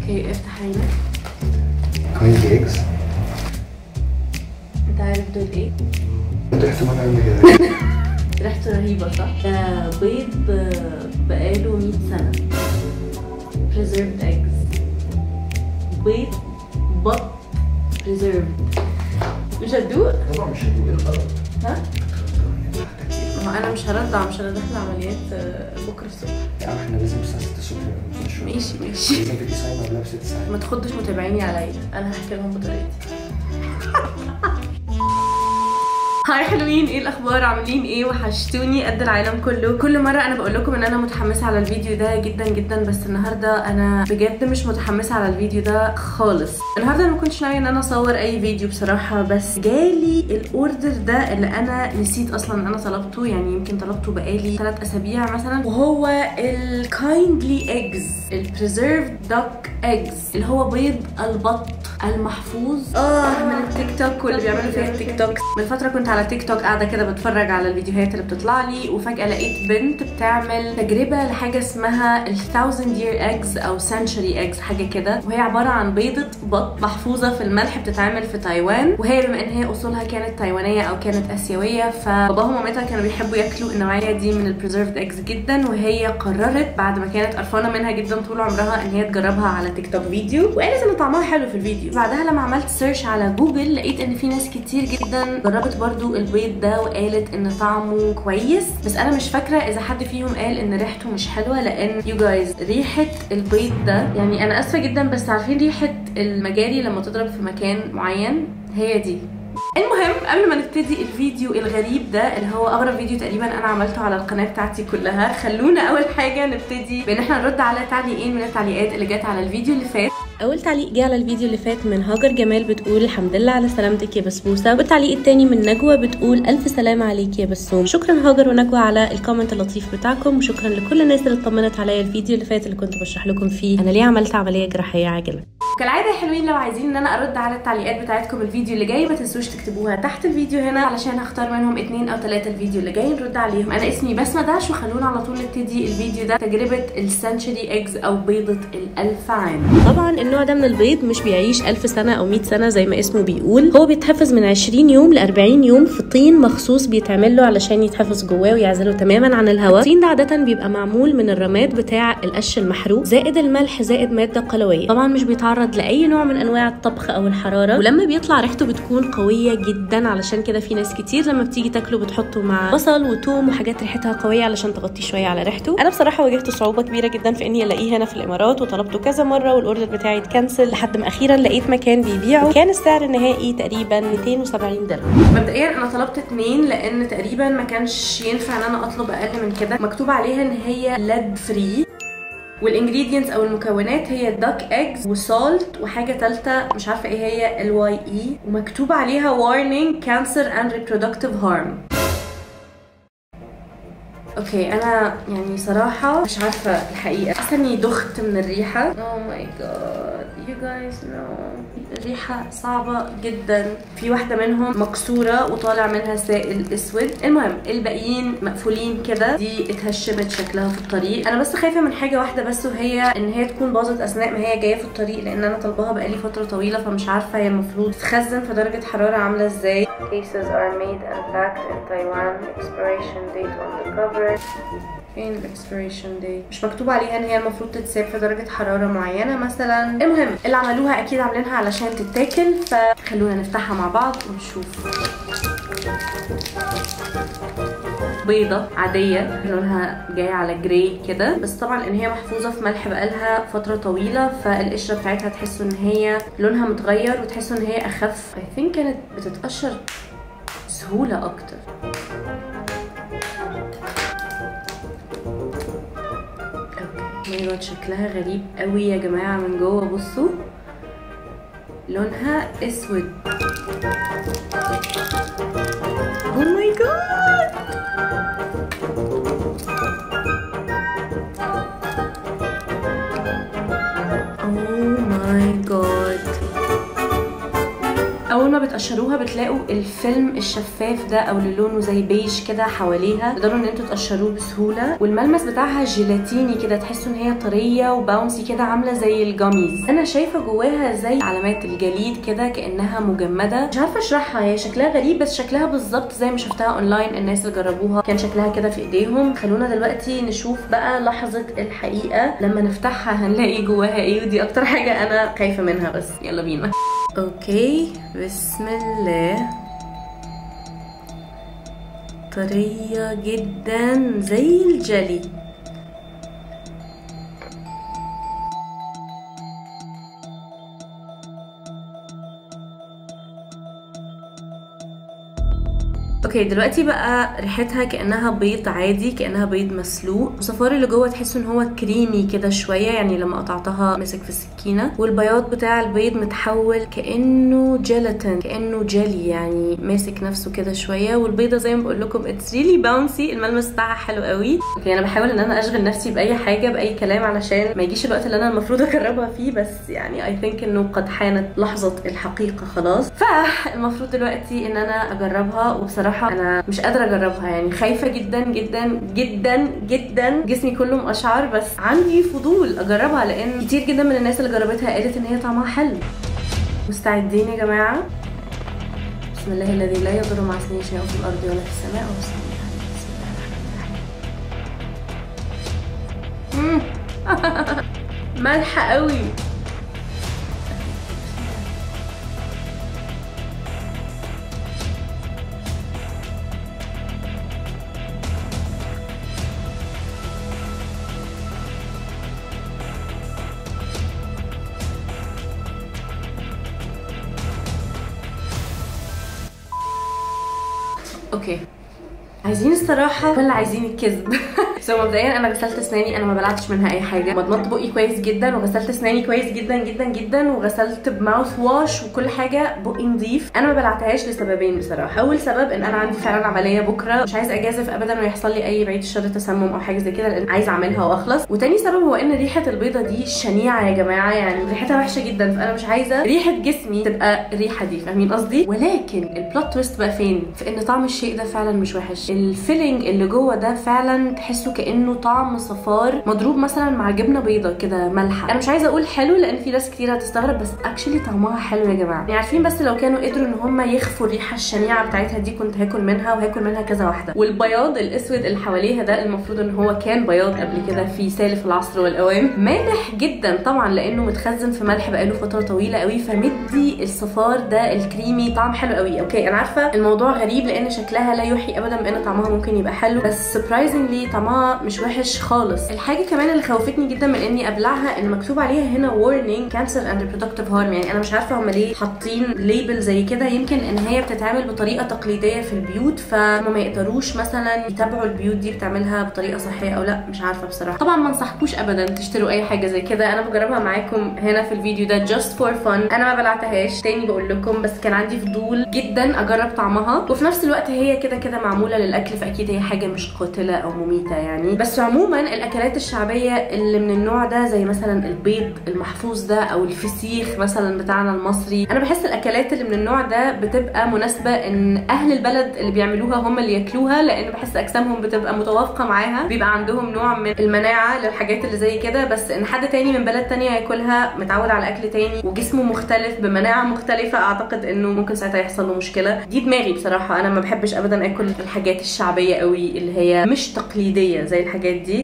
اوكي افتح عينك كايندلي ايجز انت عارف دول ايه؟ انت احتمال عندي كده ريحته رهيبة صح؟ ده بيض ب- بقاله 100 سنة preserved eggs بيض بط preserved مش هتدوق؟ طبعا مش هدوق ايه الغلط ها؟ ما هو انا مش هرضع مش هرضع العمليات آه، بكره الصبح يا عم احنا لازم الساعه 6 الصبح نبقى في الشغل. ماشي ماشي لازم تبقي صايمه قبلها بست ساعات ما تخضش متابعيني عليا انا هحكي لهم بطريقتي هاي حلوين ايه الاخبار عاملين ايه وحشتوني قد العالم كله كل مره انا بقول لكم ان انا متحمسه على الفيديو ده جدا جدا بس النهارده انا بجد مش متحمسه على الفيديو ده خالص النهارده انا ما كنتش ناويه ان انا اصور اي فيديو بصراحه بس جالي الاوردر ده اللي انا نسيت اصلا ان انا طلبته يعني يمكن طلبته بقالي 3 اسابيع مثلا وهو الكايندلي ايجز البريزيرفد دوك ايجز اللي هو بيض البط المحفوظ اه من التيك توك واللي بيعملوا فيها التيك توك من فتره كنت على تيك توك قاعده كده بتفرج على الفيديوهات اللي بتطلع لي وفجاه لقيت بنت بتعمل تجربه لحاجه اسمها ال 1000 year eggs او century eggs حاجه كده وهي عباره عن بيضه بط محفوظه في الملح بتتعمل في تايوان وهي بما ان هي اصولها كانت تايوانيه او كانت اسيويه فباباها ومامتها كانوا بيحبوا ياكلوا النوعيه دي من البريزرفد ايجز جدا وهي قررت بعد ما كانت قرفانه منها جدا طول عمرها ان هي تجربها على تيك توك فيديو وقالت ان طعمها حلو في الفيديو بعدها لما عملت سيرش على جوجل لقيت ان في ناس كتير جدا جربت برضو البيض ده وقالت ان طعمه كويس بس انا مش فاكره اذا حد فيهم قال ان ريحته مش حلوه لان يو جايز ريحه البيض ده يعني انا اسفه جدا بس عارفين ريحه المجاري لما تضرب في مكان معين هي دي المهم قبل ما نبتدي الفيديو الغريب ده اللي هو اغرب فيديو تقريبا انا عملته على القناه بتاعتي كلها خلونا اول حاجه نبتدي بان احنا نرد على تعليقين من التعليقات اللي جت على الفيديو اللي فات اول تعليق جه على الفيديو اللي فات من هاجر جمال بتقول الحمد لله على سلامتك يا بسبوسه والتعليق التاني من نجوى بتقول الف سلامه عليك يا بسوم شكرا هاجر ونجوى على الكومنت اللطيف بتاعكم وشكرا لكل الناس اللي اطمنت عليا الفيديو اللي فات اللي كنت بشرح لكم فيه انا ليه عملت عمليه جراحيه عاجله كالعاده يا حلوين لو عايزين ان انا ارد على التعليقات بتاعتكم الفيديو اللي جاي ما تنسوش تكتبوها تحت الفيديو هنا علشان هختار منهم اتنين او ثلاثه الفيديو اللي جاي نرد عليهم انا اسمي بسمه داش وخلونا على طول نبتدي الفيديو ده تجربه السنشري ايجز او بيضه الالف عام طبعا النوع ده من البيض مش بيعيش ألف سنه او 100 سنه زي ما اسمه بيقول هو بيتحفظ من 20 يوم ل 40 يوم في طين مخصوص بيتعمل له علشان يتحفظ جواه ويعزله تماما عن الهواء الطين ده عاده بيبقى معمول من الرماد بتاع القش المحروق زائد الملح زائد ماده قلويه طبعا مش بيتعرض لاي نوع من انواع الطبخ او الحراره ولما بيطلع ريحته بتكون قويه جدا علشان كده في ناس كتير لما بتيجي تاكله بتحطه مع بصل وتوم وحاجات ريحتها قويه علشان تغطي شويه على ريحته انا بصراحه واجهت صعوبه كبيره جدا في اني الاقيه هنا في الامارات وطلبته كذا مره والاوردر بتاعي اتكنسل لحد ما اخيرا لقيت مكان بيبيعه كان السعر النهائي تقريبا 270 درهم مبدئيا انا طلبت اتنين لان تقريبا ما كانش ينفع ان انا اطلب اقل من كده مكتوب عليها ان هي ليد فري والانجريدينتس او المكونات هي داك ايجز وسالت وحاجه ثالثه مش عارفه ايه هي ال واي اي ومكتوب عليها warning cancer and reproductive harm اوكي انا يعني صراحه مش عارفه الحقيقه حاسه اني دخت من الريحه اوه ماي جاد يو جايز نو الريحه صعبه جدا في واحده منهم مكسوره وطالع منها سائل اسود المهم الباقيين مقفولين كده دي اتهشمت شكلها في الطريق انا بس خايفه من حاجه واحده بس وهي ان هي تكون باظت اثناء ما هي جايه في الطريق لان انا طالباها بقالي فتره طويله فمش عارفه هي المفروض تتخزن في درجه حراره عامله ازاي cases are made and packed in Taiwan expiration date on the cover فين الاكسبيريشن دي مش مكتوب عليها ان هي المفروض تتساب في درجه حراره معينه مثلا المهم اللي عملوها اكيد عاملينها علشان تتاكل فخلونا نفتحها مع بعض ونشوف بيضة عادية لونها جاي على جراي كده بس طبعا ان هي محفوظة في ملح بقالها فترة طويلة فالقشرة بتاعتها تحسوا ان هي لونها متغير وتحسوا ان هي اخف I think كانت بتتقشر بسهولة اكتر ماي جاد شكلها غريب قوي يا جماعه من جوه بصوا لونها اسود او ماي جاد اوه ماي جاد اول ما بتقشر تقشروها بتلاقوا الفيلم الشفاف ده او اللي لونه زي بيج كده حواليها تقدروا ان انتوا تقشروه بسهوله والملمس بتاعها جيلاتيني كده تحسوا ان هي طريه وباونسي كده عامله زي الجاميز انا شايفه جواها زي علامات الجليد كده كانها مجمده مش عارفه اشرحها هي شكلها غريب بس شكلها بالظبط زي ما شفتها اونلاين الناس اللي جربوها كان شكلها كده في ايديهم خلونا دلوقتي نشوف بقى لحظه الحقيقه لما نفتحها هنلاقي جواها ايه ودي اكتر حاجه انا خايفه منها بس يلا بينا اوكي بسم الله طريه جدا زي الجلي اوكي دلوقتي بقى ريحتها كانها بيض عادي كانها بيض مسلوق الصفار اللي جوه تحسوا ان هو كريمي كده شويه يعني لما قطعتها مسك في السكينه والبياض بتاع البيض متحول كانه جيلاتين كانه جيلي يعني ماسك نفسه كده شويه والبيضه زي ما بقول لكم اتس ريلي باونسي الملمس بتاعها حلو قوي اوكي انا بحاول ان انا اشغل نفسي باي حاجه باي كلام علشان ما يجيش الوقت اللي انا المفروض اجربها فيه بس يعني اي ثينك انه قد حانت لحظه الحقيقه خلاص فالمفروض دلوقتي ان انا اجربها وبصراحه بصراحه انا مش قادره اجربها يعني خايفه جدا جدا جدا جدا جسمي كله مقشعر بس عندي فضول اجربها لان كتير جدا من الناس اللي جربتها قالت ان هي طعمها حلو مستعدين يا جماعه بسم الله الذي لا يضر مع اسمه شيء في الارض ولا في السماء وهو السميع العليم. بسم الله الرحمن الرحيم مم. مالحه قوي اوكي عايزين الصراحه ولا عايزين الكذب سو مبدئيا انا غسلت اسناني انا ما بلعتش منها اي حاجه مضمضت بقي كويس جدا وغسلت اسناني كويس جدا جدا جدا وغسلت بماوث واش وكل حاجه بقي نظيف انا ما بلعتهاش لسببين بصراحه اول سبب ان انا عندي فعلا عمليه بكره مش عايز اجازف ابدا ويحصل لي اي بعيد الشر تسمم او حاجه زي كده لان عايز اعملها واخلص وتاني سبب هو ان ريحه البيضه دي شنيعه يا جماعه يعني ريحتها وحشه جدا فانا مش عايزه ريحه جسمي تبقى الريحه دي فاهمين قصدي ولكن البلوت تويست بقى فين في ان طعم الشيء ده فعلا مش وحش الفيلينج اللي جوه ده فعلا تحسه كانه طعم صفار مضروب مثلا مع جبنه بيضه كده مالحه انا مش عايزه اقول حلو لان في ناس كتير هتستغرب بس اكشلي طعمها حلو يا جماعه يعني عارفين بس لو كانوا قدروا ان هم يخفوا الريحه الشنيعه بتاعتها دي كنت هاكل منها وهاكل منها كذا واحده والبياض الاسود اللي حواليها ده المفروض ان هو كان بياض قبل كده في سالف العصر والاوام مالح جدا طبعا لانه متخزن في ملح بقاله فتره طويله قوي فمدي الصفار ده الكريمي طعم حلو قوي اوكي انا عارفه الموضوع غريب لان شكلها لا يوحي ابدا بان طعمها ممكن يبقى حلو بس سربرايزنجلي طعمها مش وحش خالص الحاجه كمان اللي خوفتني جدا من اني ابلعها ان مكتوب عليها هنا warning cancer and reproductive harm يعني انا مش عارفه هم ليه حاطين ليبل زي كده يمكن ان هي بتتعمل بطريقه تقليديه في البيوت فهم ما يقدروش مثلا يتابعوا البيوت دي بتعملها بطريقه صحيه او لا مش عارفه بصراحه طبعا ما انصحكوش ابدا تشتروا اي حاجه زي كده انا بجربها معاكم هنا في الفيديو ده just for fun انا ما بلعتهاش تاني بقول لكم بس كان عندي فضول جدا اجرب طعمها وفي نفس الوقت هي كده كده معموله للاكل فاكيد هي حاجه مش قاتله او مميته يعني بس عموما الاكلات الشعبيه اللي من النوع ده زي مثلا البيض المحفوظ ده او الفسيخ مثلا بتاعنا المصري انا بحس الاكلات اللي من النوع ده بتبقى مناسبه ان اهل البلد اللي بيعملوها هم اللي ياكلوها لان بحس اجسامهم بتبقى متوافقه معاها بيبقى عندهم نوع من المناعه للحاجات اللي زي كده بس ان حد تاني من بلد تانية ياكلها متعود على اكل تاني وجسمه مختلف بمناعه مختلفه اعتقد انه ممكن ساعتها يحصل له مشكله دي دماغي بصراحه انا ما بحبش ابدا اكل الحاجات الشعبيه قوي اللي هي مش تقليديه زي الحاجات دي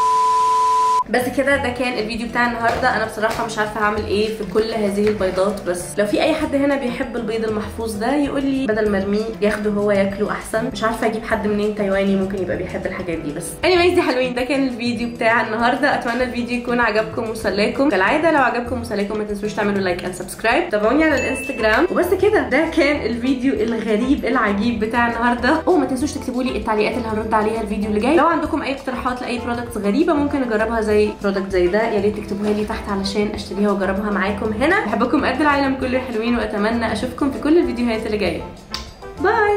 بس كده ده كان الفيديو بتاع النهارده انا بصراحه مش عارفه هعمل ايه في كل هذه البيضات بس لو في اي حد هنا بيحب البيض المحفوظ ده يقول لي بدل ما ارميه ياخده هو ياكله احسن مش عارفه اجيب حد منين تايواني ممكن يبقى بيحب الحاجات دي بس anyways دي حلوين ده كان الفيديو بتاع النهارده اتمنى الفيديو يكون عجبكم وسلاكم كالعاده لو عجبكم وسلاكم ما تنسوش تعملوا لايك اند سبسكرايب تابعوني على الانستجرام وبس كده ده كان الفيديو الغريب العجيب بتاع النهارده اوه ما تنسوش تكتبوا لي التعليقات اللي هنرد عليها الفيديو اللي جاي لو عندكم اي اقتراحات لاي برودكتس غريبه ممكن اجربها زي برودكت زي ده يا ريت تكتبوها لي تحت علشان اشتريها واجربها معاكم هنا بحبكم قد العالم كله حلوين واتمنى اشوفكم في كل الفيديوهات اللي جايه باي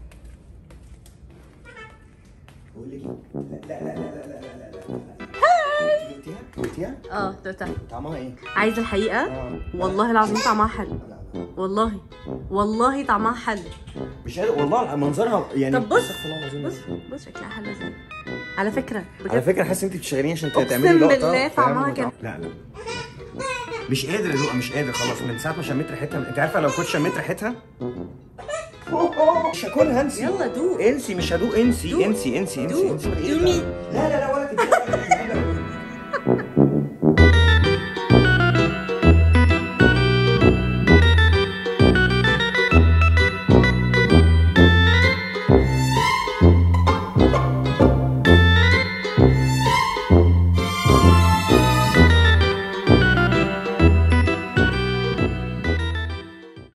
بقول لك إيه؟ لا لا لا لا لا لا لا لا دقتيها؟ دقتيها؟ اه دقتها طعمها ايه؟ عايز الحقيقه اه والله العظيم طعمها حلو لا لا والله والله طعمها حلو مش قادر والله منظرها يعني طب بص. استغفر الله العظيم. بص بص شكلها حلو ازاي على فكره على بجد فكره حاسس انت بتشتغليني عشان أقسم تعملي لقطه بالله فاهم؟ طعمها كده. لا لا مش قادر ادوق مش قادر خلاص من ساعه ما شميت ريحتها انت عارفه لو كنت شميت ريحتها مش هاكلها انسي يلا دوق انسي مش هدوق انسي دوق. انسي انسي انسي دوق. انسي دومي. لا لا لا ولا تدوقي.